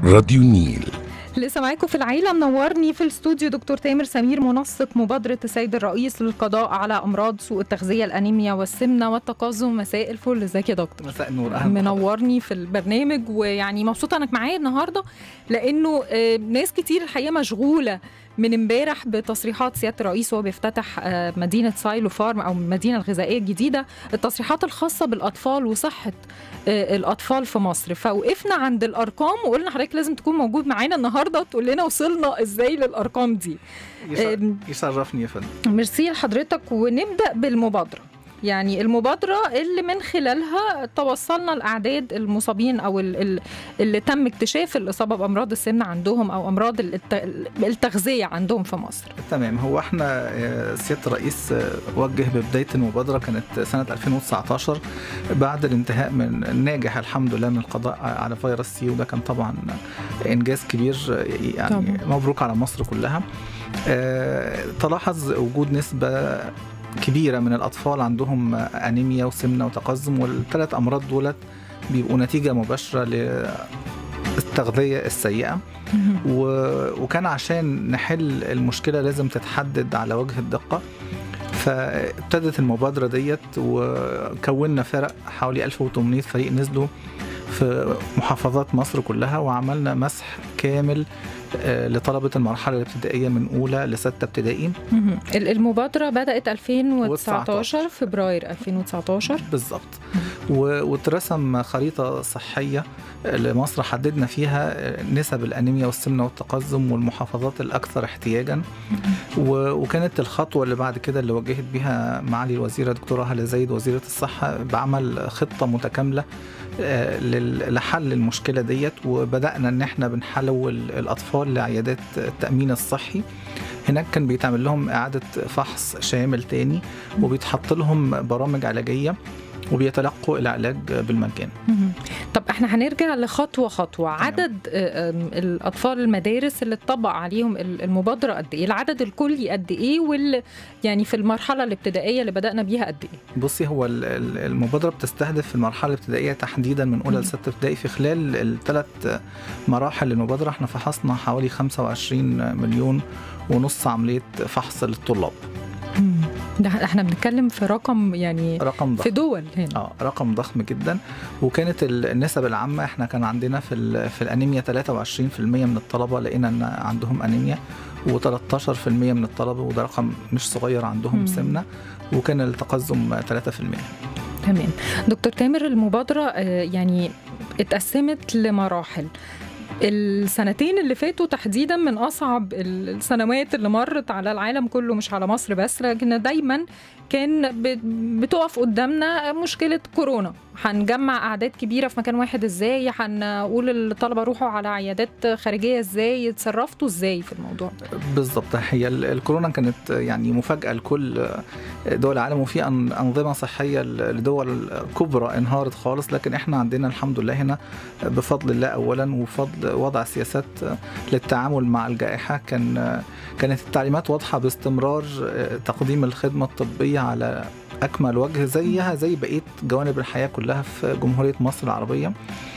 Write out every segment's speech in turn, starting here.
راديو النيل لسه معاكم في العيله منورني في الاستوديو دكتور تامر سمير منسق مبادره السيد الرئيس للقضاء على امراض سوء التغذيه الانيميا والسمنه والتقزم مساء الفل ازيك يا دكتور مساء النور اهلا منورني في البرنامج ويعني مبسوطه انك معايا النهارده لانه آه، ناس كتير الحقيقه مشغوله من امبارح بتصريحات سياده الرئيس وهو بيفتتح آه، مدينه سايلو فارم او المدينه الغذائيه الجديده التصريحات الخاصه بالاطفال وصحه آه، الاطفال في مصر فوقفنا عند الارقام وقلنا حضرتك لازم تكون موجود معانا النهارده تقول لنا وصلنا ازاي للارقام دي يشر- أم. يشرفني يا فندم ميرسي لحضرتك ونبدا بالمبادره يعني المبادرة اللي من خلالها توصلنا لأعداد المصابين أو ال- ال- اللي تم اكتشاف الإصابة بأمراض السمنة عندهم أو أمراض الت- التغذية عندهم في مصر تمام هو احنا آه، سياده الرئيس آه، وجه ببدايه المبادره كانت سنه 2019 بعد الانتهاء من الناجح الحمد لله من القضاء على فيروس سي وده كان طبعا انجاز كبير آه، يعني طبعاً. مبروك على مصر كلها آه، تلاحظ وجود نسبه كبيره من الاطفال عندهم انيميا وسمنه وتقزم والثلاث امراض دولت بيبقوا نتيجه مباشره للتغذيه السيئه و... وكان عشان نحل المشكله لازم تتحدد على وجه الدقه فابتدت المبادره ديت وكونا فرق حوالي 1800 فريق نزلوا في محافظات مصر كلها وعملنا مسح كامل آه، لطلبة المرحلة الابتدائية من أولى لستة ابتدائي مهم. ال- المبادرة بدأت 2019 19. فبراير 2019 بالظبط و- واترسم خريطة صحية لمصر حددنا فيها نسب الأنيميا والسمنة والتقزم والمحافظات الأكثر احتياجا و- وكانت الخطوة اللي بعد كده اللي وجهت بها معالي الوزيرة دكتورة هلا زايد وزيرة الصحة بعمل خطة متكاملة آه، لل- لحل المشكلة ديت وبدأنا إن إحنا بنحول الأطفال لعيادات التأمين الصحي هناك كان بيتعمل لهم إعادة فحص شامل تاني وبيتحط لهم برامج علاجية وبيتلقوا العلاج بالمجان مهم. طب احنا هنرجع لخطوة خطوة عدد آه، آم، الأطفال المدارس اللي اتطبق عليهم ال- المبادرة قد إيه العدد الكلي قد إيه وال يعني في المرحلة الابتدائية اللي بدأنا بيها قد إيه بصي هو ال- ال- المبادرة بتستهدف في المرحلة الابتدائية تحديدا من أولى مم. لستة ابتدائي في خلال الثلاث مراحل المبادرة احنا فحصنا حوالي 25 مليون ونص عملية فحص للطلاب ده احنا بنتكلم في رقم يعني رقم في ضخم دول هنا اه رقم ضخم جدا وكانت ال- النسب العامة احنا كان عندنا في ال- في الأنيميا 23% من الطلبة لقينا ان عندهم أنيميا و13% من الطلبة وده رقم مش صغير عندهم مم. سمنة وكان التقزم 3% تمام دكتور تامر المبادرة آه، يعني اتقسمت لمراحل السنتين اللي فاتوا تحديدا من اصعب السنوات اللي مرت على العالم كله مش على مصر بس لكن دايما كان ب- بتقف قدامنا مشكله كورونا هنجمع اعداد كبيره في مكان واحد ازاي هنقول للطلبه روحوا على عيادات خارجيه ازاي اتصرفتوا ازاي في الموضوع بالظبط هي ال- الكورونا كانت يعني مفاجأة لكل دول العالم وفي أن- أنظمة صحية ل- لدول كبرى انهارت خالص لكن احنا عندنا الحمد لله هنا بفضل الله أولا وفضل وضع سياسات للتعامل مع الجائحة كان كانت التعليمات واضحة باستمرار تقديم الخدمة الطبية على أكمل وجه زيها زي بقية جوانب الحياة كلها في جمهورية مصر العربية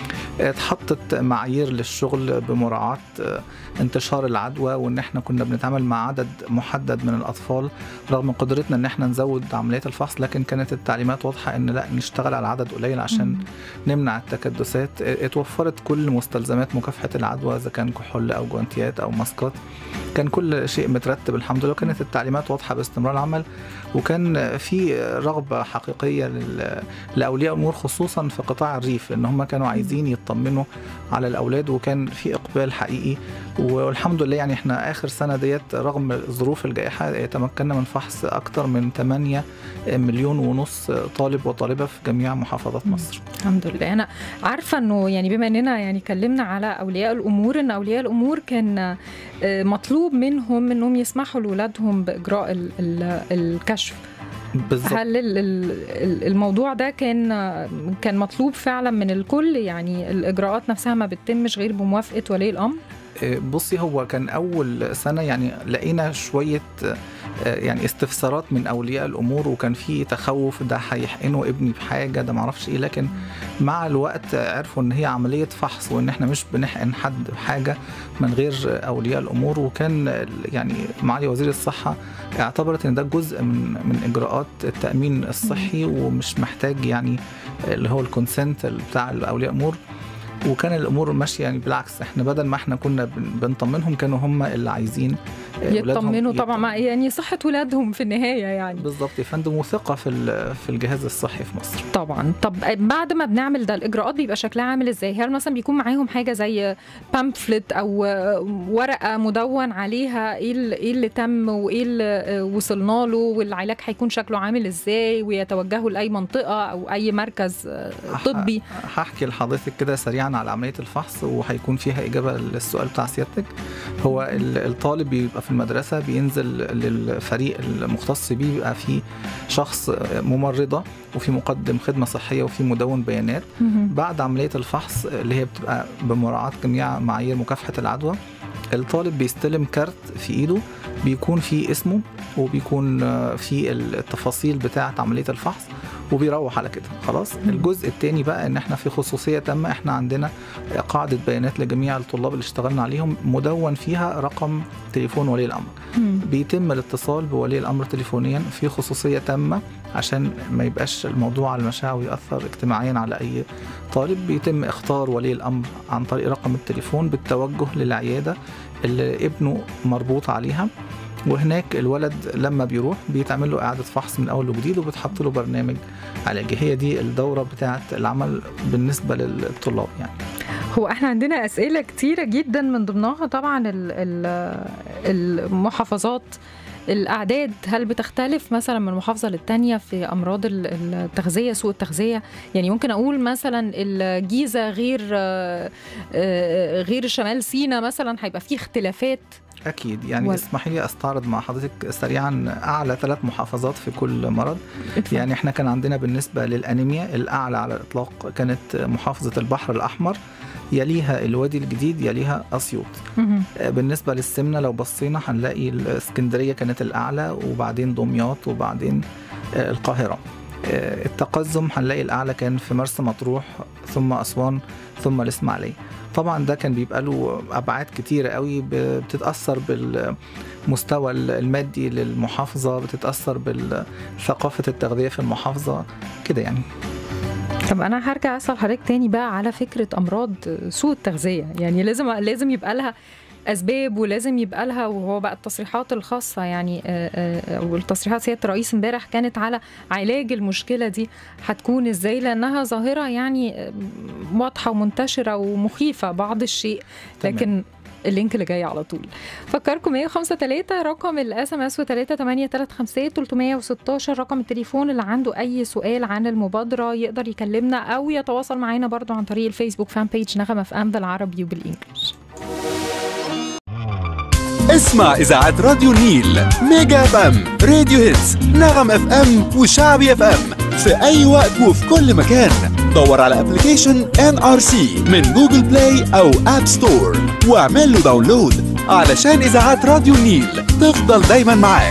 اتحطت معايير للشغل بمراعاة انتشار العدوى وان احنا كنا بنتعامل مع عدد محدد من الاطفال رغم قدرتنا ان احنا نزود عمليات الفحص لكن كانت التعليمات واضحه ان لا نشتغل على عدد قليل عشان مم. نمنع التكدسات اتوفرت كل مستلزمات مكافحه العدوى اذا كان كحول او جوانتيات او ماسكات كان كل شيء مترتب الحمد لله وكانت التعليمات واضحه باستمرار العمل وكان في رغبه حقيقيه لل- لاولياء الامور خصوصا في قطاع الريف ان هم كانوا عايزين يطمنوا على الاولاد وكان في اقبال حقيقي والحمد لله يعني احنا اخر سنه ديت رغم ظروف الجائحه تمكنا من فحص اكثر من 8 مليون ونص طالب وطالبه في جميع محافظات مم. مصر الحمد لله انا عارفه انه يعني بما اننا يعني اتكلمنا على اولياء الامور ان اولياء الامور كان آه، مطلوب منهم انهم يسمحوا لاولادهم باجراء ال- ال- الكشف بالظبط هل ال- ال- ال- الموضوع ده كان كان مطلوب فعلا من الكل يعني الاجراءات نفسها ما بتتمش غير بموافقه ولي الامر آه، بصي هو كان اول سنه يعني لقينا شويه آه، يعني استفسارات من اولياء الامور وكان في تخوف ده هيحقنوا ابني بحاجه ده معرفش ايه لكن مع الوقت عرفوا ان هي عمليه فحص وان احنا مش بنحقن حد بحاجه من غير اولياء الامور وكان ال- يعني معالي وزير الصحه اعتبرت ان ده جزء من من اجراءات التامين الصحي ومش محتاج يعني اللي هو الكونسنت بتاع اولياء الامور وكان الامور ماشيه يعني بالعكس احنا بدل ما احنا كنا بن- بنطمنهم كانوا هم اللي عايزين آه، ولادهم يطمنوا طبعا يطمنوا. مع يعني صحه ولادهم في النهايه يعني بالظبط يا فندم وثقه في ال- في الجهاز الصحي في مصر طبعا طب بعد ما بنعمل ده الاجراءات بيبقى شكلها عامل ازاي هل مثلا بيكون معاهم حاجه زي بامفلت او ورقه مدون عليها ايه ال- ايه اللي تم وايه اللي وصلنا له والعلاج هيكون شكله عامل ازاي ويتوجهوا لاي منطقه او اي مركز طبي هحكي لحضرتك كده سريعا على عمليه الفحص وهيكون فيها اجابه للسؤال بتاع سيادتك هو ال- الطالب بيبقى في المدرسه بينزل للفريق المختص بيه بيبقى فيه شخص ممرضه وفي مقدم خدمه صحيه وفي مدون بيانات مهم. بعد عمليه الفحص اللي هي بتبقى بمراعاه جميع معايير مكافحه العدوى الطالب بيستلم كارت في ايده بيكون فيه اسمه وبيكون آه، فيه التفاصيل بتاعه عمليه الفحص وبيروح على كده خلاص مم. الجزء الثاني بقى ان احنا في خصوصيه تامه احنا عندنا قاعده بيانات لجميع الطلاب اللي اشتغلنا عليهم مدون فيها رقم تليفون ولي الامر مم. بيتم الاتصال بولي الامر تليفونيا في خصوصيه تامه عشان ما يبقاش الموضوع على المشاع ويأثر اجتماعيا على اي طالب بيتم اختار ولي الامر عن طريق رقم التليفون بالتوجه للعياده اللي ابنه مربوط عليها وهناك الولد لما بيروح بيتعمل له اعاده فحص من اول وجديد وبتحط له برنامج علاجي هي دي الدوره بتاعه العمل بالنسبه للطلاب يعني هو احنا عندنا اسئله كتيره جدا من ضمنها طبعا ال- ال- المحافظات الاعداد هل بتختلف مثلا من محافظه للتانيه في امراض ال- التغذيه سوء التغذيه يعني ممكن اقول مثلا الجيزه غير آه، آه، غير شمال سينا مثلا هيبقى فيه اختلافات اكيد يعني وال- اسمحي لي استعرض مع حضرتك سريعا اعلى ثلاث محافظات في كل مرض يعني احنا كان عندنا بالنسبه للانيميا الاعلى على الاطلاق كانت محافظه البحر الاحمر يليها الوادي الجديد يليها اسيوط مهم. بالنسبه للسمنه لو بصينا هنلاقي الاسكندريه كانت الاعلى وبعدين دمياط وبعدين آه، القاهره آه، التقزم هنلاقي الاعلى كان في مرسى مطروح ثم اسوان ثم الاسماعيليه طبعا ده كان بيبقى له ابعاد كتيره قوي ب- بتتاثر بالمستوى المادي للمحافظه بتتاثر بالثقافه التغذيه في المحافظه كده يعني طب انا هرجع اسال حضرتك تاني بقى على فكره امراض سوء التغذيه يعني لازم لازم يبقى لها اسباب ولازم يبقى لها وهو بقى التصريحات الخاصه يعني آه، آه، والتصريحات سياده الرئيس امبارح كانت على علاج المشكله دي هتكون ازاي لانها ظاهره يعني آه، واضحه ومنتشره ومخيفه بعض الشيء تمام. لكن اللينك اللي جاي على طول فكركم 153 رقم الاس ام اس و 3835 316 رقم التليفون اللي عنده اي سؤال عن المبادره يقدر يكلمنا او يتواصل معانا برضو عن طريق الفيسبوك فان بيج نغمه في ام بالعربي وبالانجلش اسمع اذاعات راديو نيل ميجا اف ام راديو هيتس نغم اف ام وشعبي اف ام في اي وقت وفي كل مكان دور على ابلكيشن ان ار سي من جوجل بلاي او اب ستور واعمل له داونلود علشان اذاعات راديو نيل تفضل دايما معاك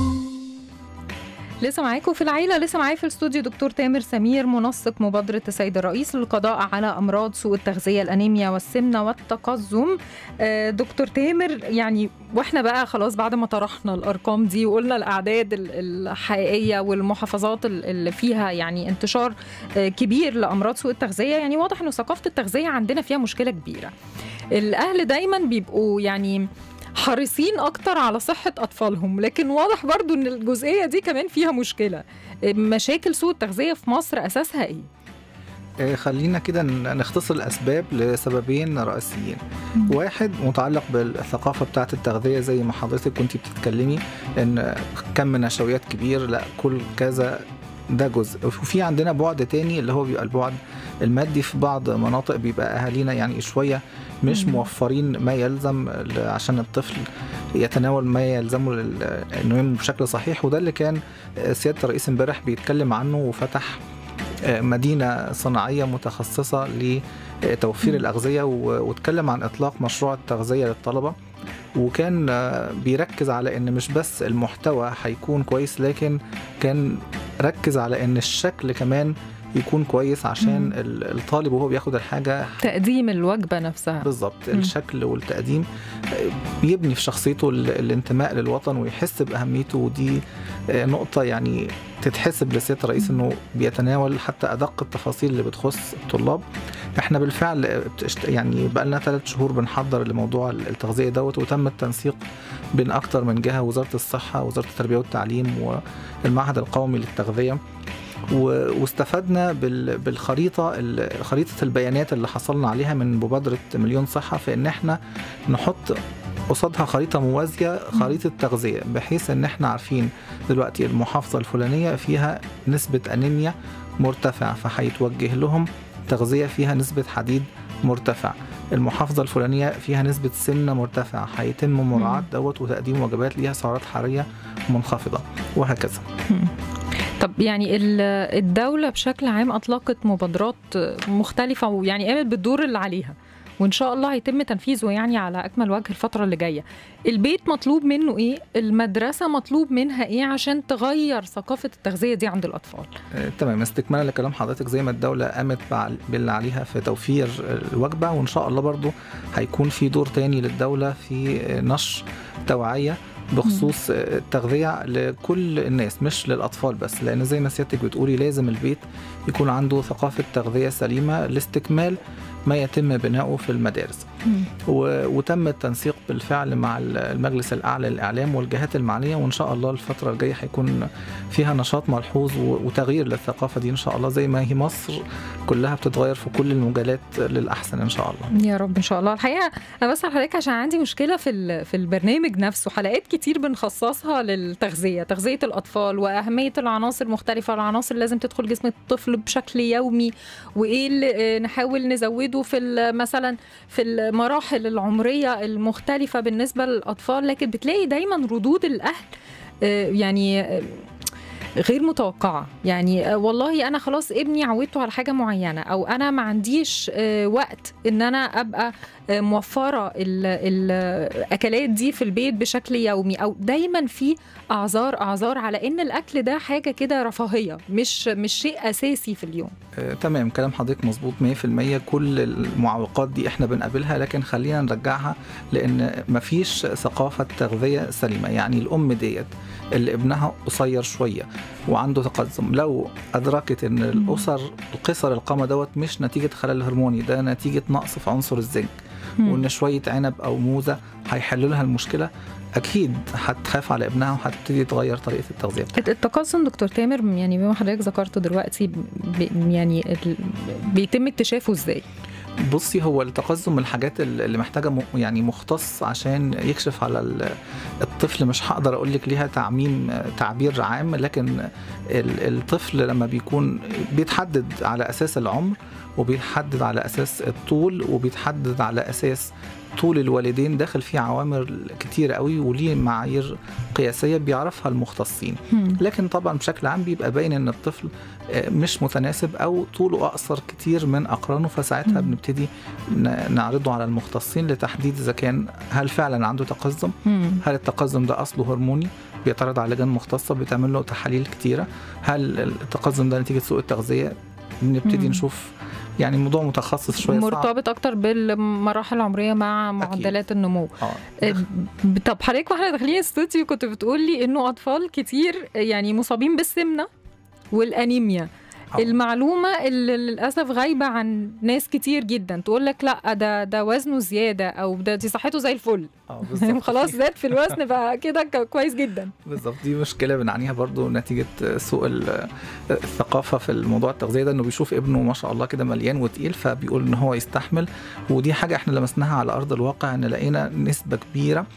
لسه معاكم في العيله لسه معايا في الاستوديو دكتور تامر سمير منسق مبادره السيد الرئيس للقضاء على امراض سوء التغذيه الانيميا والسمنه والتقزم آه، دكتور تامر يعني واحنا بقى خلاص بعد ما طرحنا الارقام دي وقلنا الاعداد ال- الحقيقيه والمحافظات ال- اللي فيها يعني انتشار آه، كبير لامراض سوء التغذيه يعني واضح انه ثقافه التغذيه عندنا فيها مشكله كبيره الاهل دايما بيبقوا يعني حريصين اكتر على صحه اطفالهم لكن واضح برضو ان الجزئيه دي كمان فيها مشكله مشاكل سوء التغذيه في مصر اساسها ايه آه، خلينا كده ن- نختصر الاسباب لسببين رئيسيين مم. واحد متعلق بالثقافه بتاعه التغذيه زي ما حضرتك كنت بتتكلمي ان كم نشويات كبير لا كل كذا ده جزء وفي عندنا بعد تاني اللي هو بيبقى البعد المادي في بعض مناطق بيبقى اهالينا يعني شويه مش مم. موفرين ما يلزم ل- عشان الطفل يتناول ما يلزمه لل- انه ينمو بشكل صحيح وده اللي كان سياده الرئيس امبارح بيتكلم عنه وفتح مدينه صناعيه متخصصه لتوفير الاغذيه واتكلم عن اطلاق مشروع التغذيه للطلبه وكان بيركز على ان مش بس المحتوى هيكون كويس لكن كان ركز على ان الشكل كمان يكون كويس عشان مم. الطالب وهو بياخد الحاجه تقديم الوجبه نفسها بالظبط مم. الشكل والتقديم يبني في شخصيته ال- الانتماء للوطن ويحس باهميته ودي نقطه يعني تتحسب لسياده الرئيس انه بيتناول حتى ادق التفاصيل اللي بتخص الطلاب احنا بالفعل بتشت- يعني بقى لنا ثلاث شهور بنحضر لموضوع التغذيه دوت وتم التنسيق بين اكتر من جهه وزاره الصحه وزاره التربيه والتعليم والمعهد القومي للتغذيه و- واستفدنا بال- بالخريطه ال- خريطه البيانات اللي حصلنا عليها من مبادره مليون صحه في ان احنا نحط قصادها خريطه موازيه خريطه تغذيه بحيث ان احنا عارفين دلوقتي المحافظه الفلانيه فيها نسبه انيميا مرتفعه فهيتوجه لهم تغذيه فيها نسبه حديد مرتفع المحافظة الفلانية فيها نسبة سمنة مرتفعة هيتم مراعاة دوت وتقديم وجبات ليها سعرات حرارية منخفضة وهكذا مم. طب يعني ال- الدولة بشكل عام أطلقت مبادرات مختلفة ويعني قامت بالدور اللي عليها وإن شاء الله هيتم تنفيذه يعني على أكمل وجه الفترة اللي جاية البيت مطلوب منه إيه؟ المدرسة مطلوب منها إيه عشان تغير ثقافة التغذية دي عند الأطفال آه، تمام استكمالا لكلام حضرتك زي ما الدولة قامت بع- باللي عليها في توفير الوجبة وإن شاء الله برضو هيكون في دور تاني للدولة في آه، نشر توعية بخصوص آه، التغذية لكل الناس مش للأطفال بس لأن زي ما سيادتك بتقولي لازم البيت يكون عنده ثقافة تغذية سليمة لاستكمال ما يتم بناؤه في المدارس و- وتم التنسيق بالفعل مع ال- المجلس الأعلى للإعلام والجهات المعنية وإن شاء الله الفترة الجاية هيكون فيها نشاط ملحوظ و- وتغيير للثقافة دي إن شاء الله زي ما هي مصر كلها بتتغير في كل المجالات للأحسن إن شاء الله يا رب ان شاء الله الحقيقه انا بسال حضرتك عشان عندي مشكله في ال- في البرنامج نفسه حلقات كتير بنخصصها للتغذيه تغذيه الاطفال واهميه العناصر المختلفه العناصر اللي لازم تدخل جسم الطفل بشكل يومي وايه اللي آه، نحاول نزوده في ال- مثلا في المراحل العمريه المختلفه بالنسبه للاطفال لكن بتلاقي دايما ردود الاهل آه، يعني آه، غير متوقعة يعني آه، والله أنا خلاص ابني عودته على حاجة معينة أو أنا ما عنديش آه، وقت إن أنا أبقى آه، موفرة ال- الأكلات دي في البيت بشكل يومي أو دايما في أعذار أعذار على إن الأكل ده حاجة كده رفاهية مش مش شيء أساسي في اليوم آه، تمام كلام حضرتك مظبوط 100% كل المعوقات دي احنا بنقابلها لكن خلينا نرجعها لان مفيش ثقافه تغذيه سليمه يعني الام ديت اللي ابنها قصير شويه وعنده تقزم لو ادركت ان الاسر القصر القامه دوت مش نتيجه خلل هرموني ده نتيجه نقص في عنصر الزنك وان شويه عنب او موزه هيحلوا لها المشكله اكيد هتخاف على ابنها وهتبتدي تغير طريقه التغذيه بتاعتها التقزم دكتور تامر يعني بما حضرتك ذكرته دلوقتي ب- يعني ال- بيتم اكتشافه ازاي؟ بصي هو التقزم من الحاجات اللي محتاجه م- يعني مختص عشان يكشف على ال- الطفل مش هقدر اقول لك ليها تعميم تعبير عام لكن ال- الطفل لما بيكون بيتحدد على اساس العمر وبيتحدد على اساس الطول وبيتحدد على اساس طول الوالدين داخل فيه عوامل كتير قوي وليه معايير قياسيه بيعرفها المختصين لكن طبعا بشكل عام بيبقى باين ان الطفل آه، مش متناسب او طوله اقصر كتير من اقرانه فساعتها مم. بنبتدي ن- نعرضه على المختصين لتحديد اذا كان هل فعلا عنده تقزم مم. هل التقزم ده اصله هرموني بيتعرض على لجان مختصه بيتعمل له تحاليل كتيره هل التقزم ده نتيجه سوء التغذيه بنبتدي مم. نشوف يعني موضوع متخصص شويه صعب مرتبط اكتر بالمراحل العمريه مع معدلات النمو اه آه، طب حضرتك واحنا داخلين الاستوديو كنت بتقولي انه اطفال كتير يعني مصابين بالسمنه والانيميا آه. المعلومه اللي للاسف غايبه عن ناس كتير جدا تقول لك لا ده ده وزنه زياده او ده دي صحته زي الفل اه بالظبط خلاص زاد في الوزن بقى كده ك- كويس جدا بالظبط دي مشكله بنعانيها برضو نتيجه سوء ال- الثقافه في الموضوع التغذيه ده انه بيشوف ابنه ما شاء الله كده مليان وتقيل فبيقول ان هو يستحمل ودي حاجه احنا لمسناها على ارض الواقع ان لقينا نسبه كبيره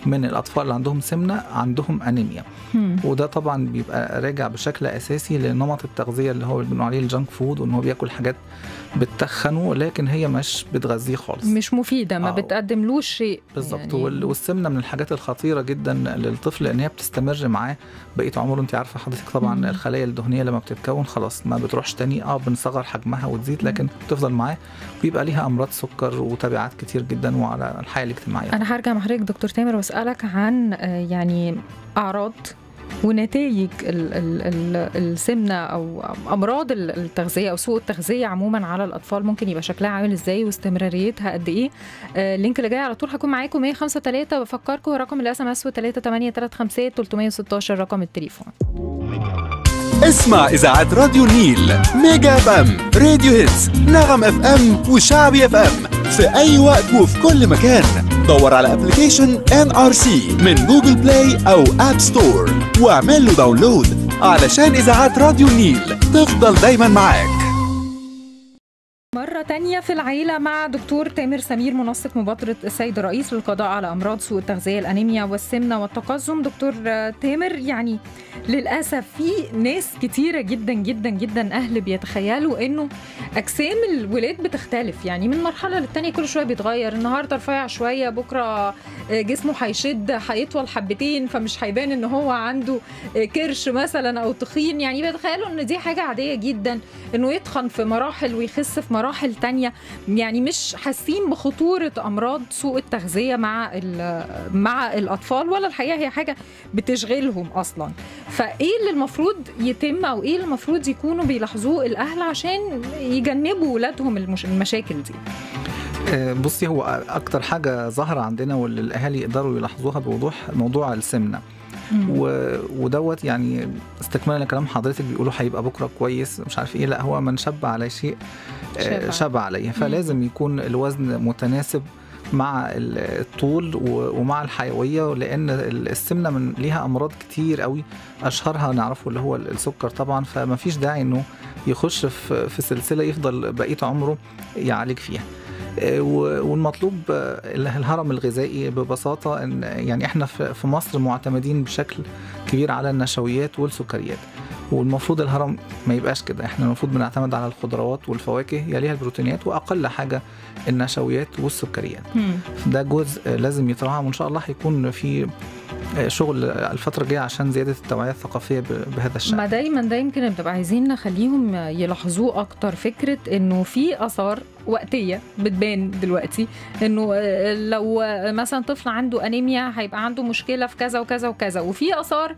من الاطفال اللي عندهم سمنه عندهم انيميا مم. وده طبعا بيبقى راجع بشكل اساسي لنمط التغذيه اللي هو بنقول عليه الجانك فود وان هو بياكل حاجات بتتخنه لكن هي مش بتغذيه خالص مش مفيده ما آه. بتقدملوش شيء بالظبط يعني وال- والسمنه من الحاجات الخطيره جدا للطفل لان هي بتستمر معاه بقيه عمره انت عارفه حضرتك طبعا مم. الخلايا الدهنيه لما بتتكون خلاص ما بتروحش تاني اه بنصغر حجمها وتزيد لكن بتفضل معاه ويبقى ليها امراض سكر وتبعات كتير جدا وعلى الحياه الاجتماعيه انا هرجع مع حضرتك دكتور تامر واسالك عن آه، يعني اعراض ونتائج ال- ال- ال- السمنه او امراض ال- التغذيه او سوء التغذيه عموما على الاطفال ممكن يبقى شكلها عامل ازاي واستمراريتها قد ايه آه، اللينك اللي جاي على طول هكون معاكم 153 بفكركم رقم الاس ام اس 3835 316 رقم التليفون اسمع إذاعة راديو نيل ميجا اف ام راديو هيتس نغم اف ام وشعبي اف ام في أي وقت وفي كل مكان دور على ابلكيشن ان ار سي من جوجل بلاي أو اب ستور واعمل له داونلود علشان إذاعات راديو نيل تفضل دايما معاك مرة تانية في العيلة مع دكتور تامر سمير منسق مبادرة السيد الرئيس للقضاء على أمراض سوء التغذية الأنيميا والسمنة والتقزم دكتور آه، تامر يعني للأسف في ناس كتيرة جدا جدا جدا أهل بيتخيلوا إنه أجسام الولاد بتختلف يعني من مرحلة للتانية كل شوية بيتغير النهاردة رفيع شوية بكرة آه، جسمه هيشد هيطول حبتين فمش هيبان إن هو عنده آه، كرش مثلا أو تخين يعني بيتخيلوا إن دي حاجة عادية جدا انه يتخن في مراحل ويخس في مراحل تانية يعني مش حاسين بخطورة امراض سوء التغذية مع ال- مع الاطفال ولا الحقيقة هي حاجة بتشغلهم اصلا فايه اللي المفروض يتم او ايه اللي المفروض يكونوا بيلاحظوه الاهل عشان يجنبوا ولادهم المش... المشاكل دي آه، بصي هو اكتر حاجه ظاهره عندنا واللي الاهالي يقدروا يلاحظوها بوضوح موضوع السمنه و... ودوت يعني استكمالا لكلام حضرتك بيقولوا هيبقى بكره كويس مش عارف ايه لا هو من شب على شيء آه، شاب. شب عليه فلازم يكون الوزن متناسب مع ال- الطول و- ومع الحيويه لان ال- السمنه من ليها امراض كتير قوي اشهرها نعرفه اللي هو السكر طبعا فما فيش داعي انه يخش في في سلسله يفضل بقيه عمره يعالج فيها آه، و- والمطلوب آه، الهرم الغذائي ببساطه ان يعني احنا في في مصر معتمدين بشكل كبير على النشويات والسكريات والمفروض الهرم ما يبقاش كده احنا المفروض بنعتمد على الخضروات والفواكه يليها البروتينات واقل حاجه النشويات والسكريات مم. ده جزء لازم يتراعى وان شاء الله هيكون في شغل الفتره الجايه عشان زياده التوعيه الثقافيه ب- بهذا الشان ما دايما ده يمكن بنبقى عايزين نخليهم يلاحظوه اكتر فكره انه في اثار وقتيه بتبان دلوقتي انه آه، لو آه، مثلا طفل عنده انيميا هيبقى عنده مشكله في كذا وكذا وكذا وفي اثار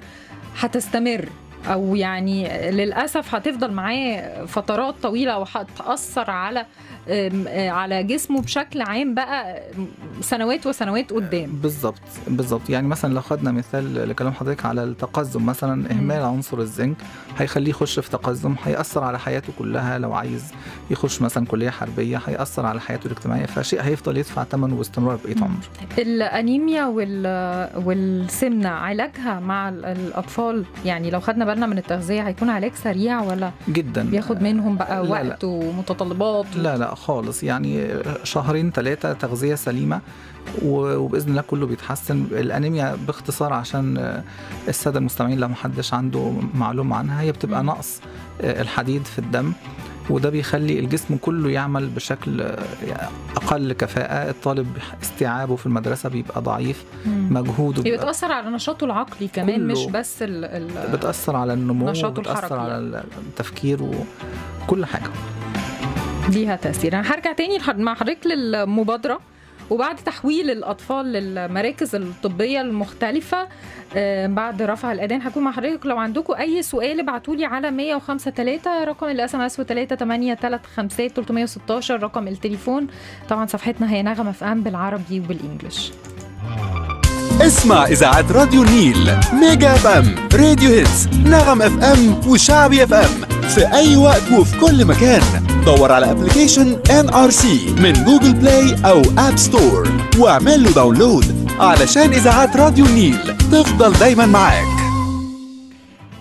هتستمر او يعني للاسف هتفضل معاه فترات طويله او هتاثر على آم، آه، على جسمه بشكل عام بقى سنوات وسنوات قدام بالظبط بالظبط يعني مثلا لو خدنا مثال لكلام حضرتك على التقزم مثلا اهمال عنصر الزنك هيخليه يخش في تقزم هيأثر على حياته كلها لو عايز يخش مثلا كليه حربيه هيأثر على حياته الاجتماعيه فشيء هيفضل يدفع ثمنه باستمرار بقيه مم. عمره الانيميا وال والسمنه علاجها مع ال- الاطفال يعني لو خدنا بالنا من التغذيه هيكون علاج سريع ولا جدا بياخد منهم بقى لا، وقت ومتطلبات لا لا خالص يعني شهرين ثلاثة تغذية سليمة و- وبإذن الله كله بيتحسن الأنيميا باختصار عشان السادة المستمعين لو محدش عنده معلومة عنها هي بتبقى مم. نقص الحديد في الدم وده بيخلي الجسم كله يعمل بشكل أقل كفاءة الطالب استيعابه في المدرسة بيبقى ضعيف مم. مجهوده هي بيبقى بتاثر على نشاطه العقلي كمان كله. مش بس ال ال بتأثر على النمو نشاطه وبتأثر الحركي على التفكير وكل حاجة ليها تاثير انا هرجع تاني لح- مع حضرتك للمبادره وبعد تحويل الاطفال للمراكز الطبيه المختلفه آه، بعد رفع الاذان هكون مع حضرتك لو عندكم اي سؤال ابعتوا لي على 105 3 رقم الاس ام اس 3 8 3 5 316 رقم التليفون طبعا صفحتنا هي نغمه في ام بالعربي وبالانجلش اسمع إذاعة راديو نيل ميجا اف ام راديو هيتس نغم اف ام وشعبي اف ام في أي وقت وفي كل مكان دور على ابلكيشن ان ار سي من جوجل بلاي أو اب ستور واعمل له داونلود علشان إذاعات راديو نيل تفضل دايما معاك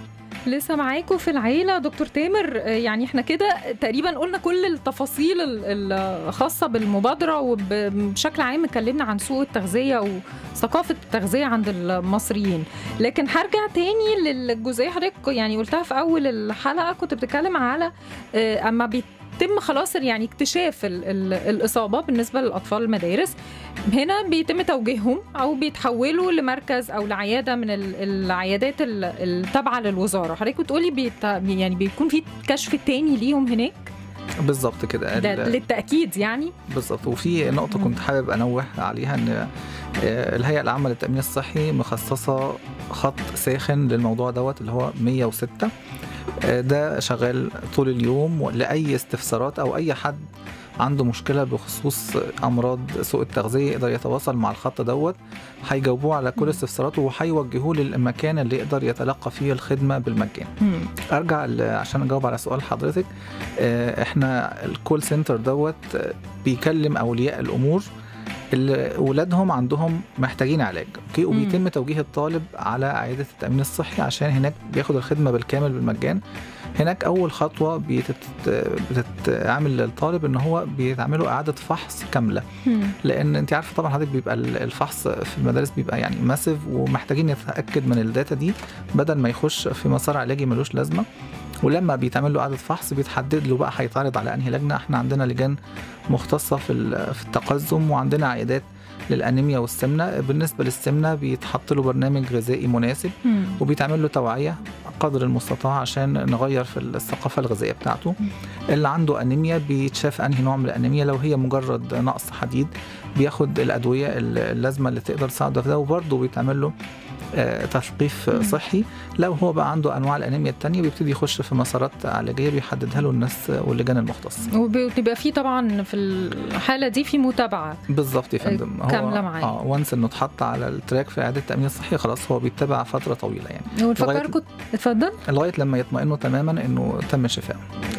لسه معاكم في العيلة دكتور تامر آه، يعني احنا كده تقريبا قلنا كل التفاصيل ال- الخاصة بالمبادرة وبشكل عام اتكلمنا عن سوء التغذية وثقافة التغذية عند المصريين لكن هرجع تاني للجزئية حضرتك يعني قلتها في أول الحلقة كنت بتتكلم على آه، أما بيتم خلاص يعني اكتشاف ال- ال- الإصابة بالنسبة للأطفال المدارس هنا بيتم توجيههم او بيتحولوا لمركز او لعياده من ال- العيادات ال- التابعه للوزاره حضرتك بتقولي بيت يعني بيكون في كشف تاني ليهم هناك بالظبط كده ده ال- للتاكيد يعني بالظبط وفي نقطة كنت حابب أنوه عليها إن آه، الهيئة العامة للتأمين الصحي مخصصة خط ساخن للموضوع دوت اللي هو 106 آه، ده شغال طول اليوم لأي استفسارات أو أي حد عنده مشكلة بخصوص أمراض سوء التغذية يقدر يتواصل مع الخط دوت هيجاوبوه على كل استفساراته وهيوجهوه للمكان اللي يقدر يتلقى فيه الخدمة بالمجان مم. ارجع ل- عشان اجاوب على سؤال حضرتك آه، احنا الكول سنتر دوت آه، بيكلم اولياء الامور اللي ولادهم عندهم محتاجين علاج اوكي وبيتم توجيه الطالب على عياده التامين الصحي عشان هناك بياخد الخدمه بالكامل بالمجان هناك اول خطوه بتت- بتتعمل للطالب ان هو بيتعملوا اعاده فحص كامله مم. لان انت عارفه طبعا حضرتك بيبقى ال- الفحص في المدارس بيبقى يعني ماسيف ومحتاجين نتاكد من الداتا دي بدل ما يخش في مسار علاجي ملوش لازمه ولما بيتعمل له اعاده فحص بيتحدد له بقى هيتعرض على انهي لجنه احنا عندنا لجان مختصه في ال- في التقزم وعندنا عيادات للانيميا والسمنه بالنسبه للسمنه بيتحط له برنامج غذائي مناسب مم. وبيتعمل له توعيه قدر المستطاع عشان نغير في الثقافه الغذائيه بتاعته اللي عنده انيميا بيتشاف انهي نوع من الانيميا لو هي مجرد نقص حديد بياخد الادويه اللازمه اللي تقدر تساعده في ده وبرضه بيتعمل له آه، تثقيف مم. صحي لو هو بقى عنده انواع الانيميا التانية بيبتدي يخش في مسارات علاجيه بيحددها له الناس واللجان المختصه وبيبقى في طبعا في الحاله دي في متابعه بالظبط يا فندم هو كاملة معاه. اه وانس انه اتحط على التراك في اعاده التامين الصحي خلاص هو بيتبع فتره طويله يعني ونفكركم اتفضل لغايه لما يطمئنوا تماما انه تم شفائه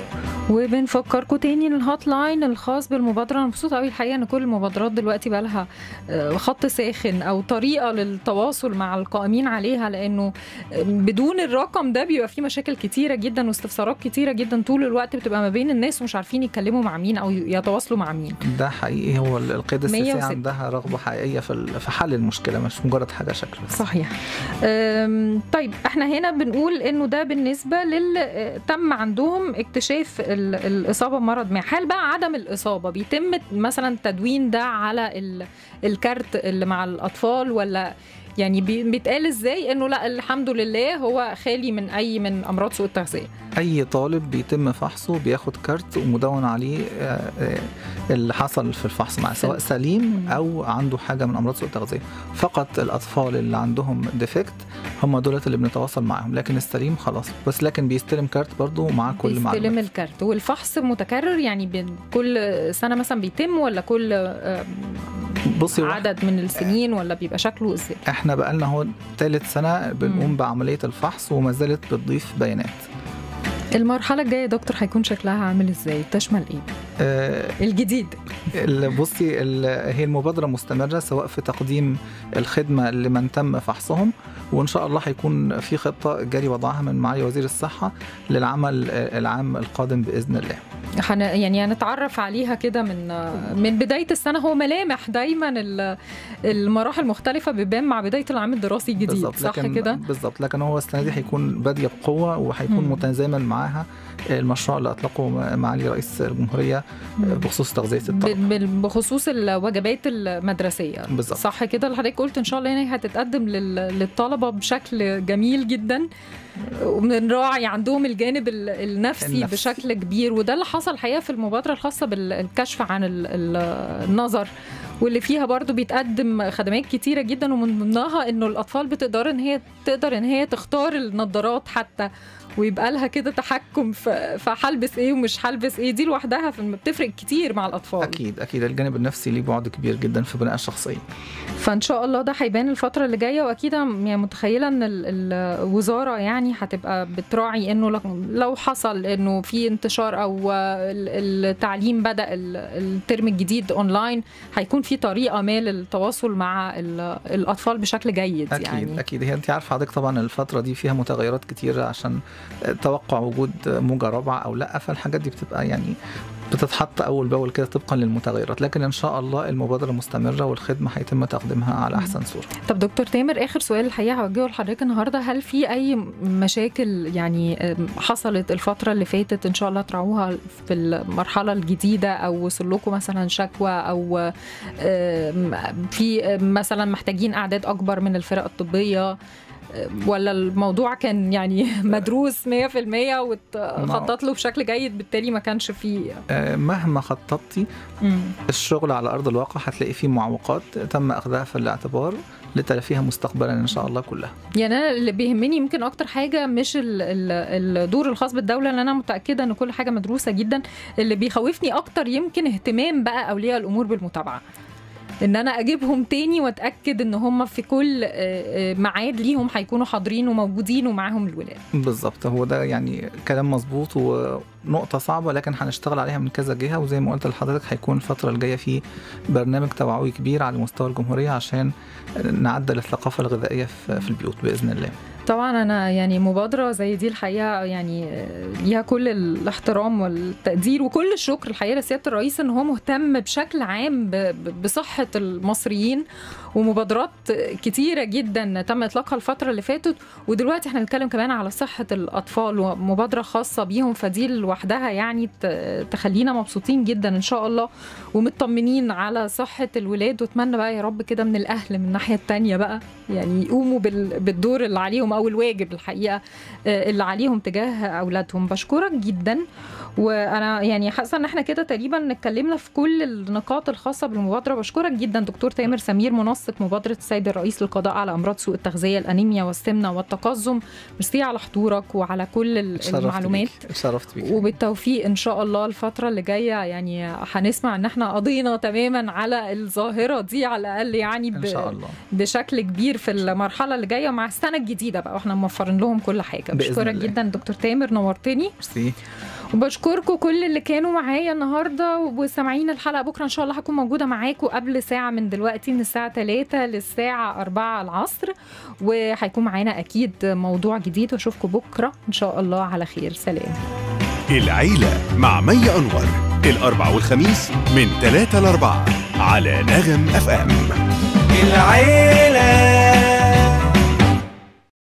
وبنفكركم تاني إن الهوت لاين الخاص بالمبادره انا مبسوطه قوي الحقيقه ان كل المبادرات دلوقتي بقى لها آه، خط ساخن او طريقه للتواصل مع القائمين عليها لانه بدون الرقم ده بيبقى فيه مشاكل كتيره جدا واستفسارات كتيره جدا طول الوقت بتبقى ما بين الناس ومش عارفين يتكلموا مع مين او يتواصلوا مع مين ده حقيقي هو القيادة السياسية 106. عندها رغبة حقيقية في ال- في حل المشكلة مش مجرد حاجة شكل بس صحيح أم، طيب احنا هنا بنقول انه ده بالنسبه لل اه، تم عندهم اكتشاف ال- الاصابه بمرض ما هل بقى عدم الاصابه بيتم مثلا تدوين ده على ال- الكارت اللي مع الاطفال ولا يعني بي- بيتقال ازاي انه لا الحمد لله هو خالي من اي من امراض سوء التغذيه أي طالب بيتم فحصه بياخد كارت ومدون عليه آه، آه، اللي حصل في الفحص معاه سواء سليم مم. أو عنده حاجة من أمراض سوء التغذية فقط الأطفال اللي عندهم ديفكت هم دولت اللي بنتواصل معاهم لكن السليم خلاص بس لكن بيستلم كارت برضه مع كل بيستلم معلومات الكارت والفحص متكرر يعني بين كل سنه مثلا بيتم ولا كل اه، بصي هو عدد من السنين ولا بيبقى شكله ازاي احنا بقالنا هو ثالث سنة بنقوم مم. بعملية الفحص وما زالت بتضيف بيانات المرحلة الجاية يا دكتور هيكون شكلها عامل ازاي؟ تشمل ايه؟ آه، الجديد ال- بصي ال- هي المبادرة مستمرة سواء في تقديم الخدمة لمن تم فحصهم وإن شاء الله هيكون في خطة جاري وضعها من معالي وزير الصحة للعمل العام القادم بإذن الله حن يعني هنتعرف عليها كده من من بداية السنة هو ملامح دايما ال- المراحل المختلفة بيبان مع بداية العام الدراسي الجديد بالظبط صح لكن كده؟ بالظبط لكن هو السنة دي هيكون بادية بقوة وهيكون مم. متزامن معاها المشروع اللي أطلقه معالي رئيس الجمهورية بخصوص تغذية الطلبة ب- ب- بخصوص الوجبات المدرسية بالظبط. صح كده اللي حضرتك قلت ان شاء الله يعني هتتقدم لل- للطلبة بشكل جميل جدا وبنراعي عندهم الجانب ال- النفسي, النفسي. بشكل كبير وده اللي حصل الحقيقه في المبادره الخاصه بالكشف عن ال- ال- النظر واللي فيها برضو بيتقدم خدمات كتيره جدا ومن ضمنها انه الاطفال بتقدر ان هي تقدر ان هي تختار النظارات حتى ويبقى لها كده تحكم في في هلبس ايه ومش هلبس ايه دي لوحدها في- بتفرق كتير مع الاطفال اكيد اكيد الجانب النفسي ليه بعد كبير جدا في بناء الشخصيه فان شاء الله ده هيبان الفتره اللي جايه واكيد أنا يعني متخيله ان ال- الوزاره يعني هتبقى بتراعي انه لو- لو حصل انه في انتشار او ال- التعليم بدا ال- الترم الجديد اونلاين هيكون في طريقه ما للتواصل مع ال- الاطفال بشكل جيد اكيد يعني اكيد هي انت عارفه حضرتك طبعا الفتره دي فيها متغيرات كتير عشان توقع وجود موجه رابعه او لا فالحاجات دي بتبقى يعني بتتحط اول باول كده طبقا للمتغيرات لكن ان شاء الله المبادره مستمره والخدمه هيتم تقديمها على احسن صوره طب دكتور تامر اخر سؤال الحقيقه هوجهه لحضرتك النهارده هل في اي مشاكل يعني أم، حصلت الفتره اللي فاتت ان شاء الله تراعوها في المرحله الجديده او وصل لكم مثلا شكوى او أم، في أم، مثلا محتاجين اعداد اكبر من الفرق الطبيه أم، ولا الموضوع كان يعني مدروس 100% وتخطط له بشكل جيد بالتالي ما كانش فيه آه، مهما خططتي مم. الشغل على ارض الواقع هتلاقي فيه معوقات تم اخذها في الاعتبار لتلافيها مستقبلا ان شاء الله كلها يعني انا اللي بيهمني يمكن اكتر حاجه مش ال- ال- الدور الخاص بالدوله لان انا متاكده ان كل حاجه مدروسه جدا اللي بيخوفني اكتر يمكن اهتمام بقى اولياء الامور بالمتابعه ان انا اجيبهم تاني واتاكد ان هم في كل آه، آه، ميعاد ليهم هيكونوا حاضرين وموجودين ومعاهم الولاد بالظبط هو ده يعني كلام مظبوط ونقطة صعبة لكن هنشتغل عليها من كذا جهة وزي ما قلت لحضرتك هيكون الفترة الجاية في برنامج توعوي كبير على مستوى الجمهورية عشان نعدل الثقافة الغذائية في في البيوت بإذن الله طبعا انا يعني مبادره زي دي الحقيقه يعني آه، ليها كل الاحترام والتقدير وكل الشكر الحقيقه لسياده الرئيس ان هو مهتم بشكل عام ب- ب- بصحه المصريين ومبادرات كتيره جدا تم اطلاقها الفتره اللي فاتت ودلوقتي احنا بنتكلم كمان على صحه الاطفال ومبادره خاصه بيهم فدي لوحدها يعني ت- تخلينا مبسوطين جدا ان شاء الله ومطمنين على صحه الولاد واتمنى بقى يا رب كده من الاهل من الناحيه التانية بقى يعني يقوموا بال- بالدور اللي عليهم او الواجب الحقيقه آه، اللي عليهم تجاه اولادهم بشكرك جدا وانا يعني حاسه ان احنا كده تقريبا اتكلمنا في كل النقاط الخاصه بالمبادره بشكرك جدا دكتور تامر سمير منسق مبادره السيد الرئيس للقضاء على امراض سوء التغذيه الانيميا والسمنه والتقزم ميرسي على حضورك وعلى كل ال- اتشرفت المعلومات بيك. اتشرفت بيك وبالتوفيق ان شاء الله الفتره اللي جايه يعني هنسمع ان احنا قضينا تماما على الظاهره دي على الاقل يعني ان ب- شاء الله بشكل كبير في المرحله اللي جايه مع السنه الجديده بقى واحنا موفرين لهم كل حاجه بإذن بشكرك الله. جدا دكتور تامر نورتني ميرسي وبشكركم كل اللي كانوا معايا النهارده وسامعين الحلقه بكره ان شاء الله هكون موجوده معاكم قبل ساعه من دلوقتي من الساعه 3 للساعه 4 العصر وهيكون معانا اكيد موضوع جديد واشوفكم بكره ان شاء الله على خير سلام العيلة مع مي أنور الأربع والخميس من 3 ل 4 على نغم أف أم العيلة